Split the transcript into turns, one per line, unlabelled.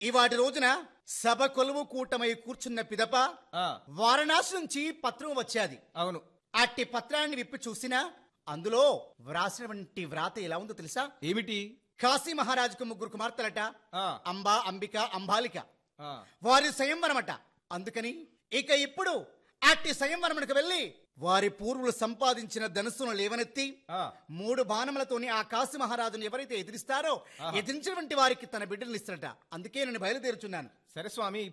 ఇవాటి రోజున సభ కొలువు కూటమై కూర్చున్న పిదప
ఆ,
వారణాసి నుంచి పత్రం వచ్చాది
అవును
అట్టి పత్రాన్ని విప్పి చూసినా అందులో వ్రాసినటువంటి వ్రాత ఎలా ఉందో తెలుసా
ఏమిటి
కాశీ మహారాజుకు ముగ్గురు కుమార్తెలట
ఆ,
అంబా అంబిక అంబాలిక
ఆ,
వారి స్వయంవరమట అందుకని ఇక ఇప్పుడు అట్టి స్వయంవరమునకు వెళ్ళి వారి పూర్వులు సంపాదించిన ధనుసును లేవనెత్తి
ఆ,
మూడు బాణములతోని ఆ కాశీ మహారాజును ఎవరైతే ఎదిరిస్తారో ఎదిరించినటువంటి వారికి తన బిడ్డలు ఇస్తాడట అందుకే నేను బయలుదేరుచున్నాను
సరే స్వామి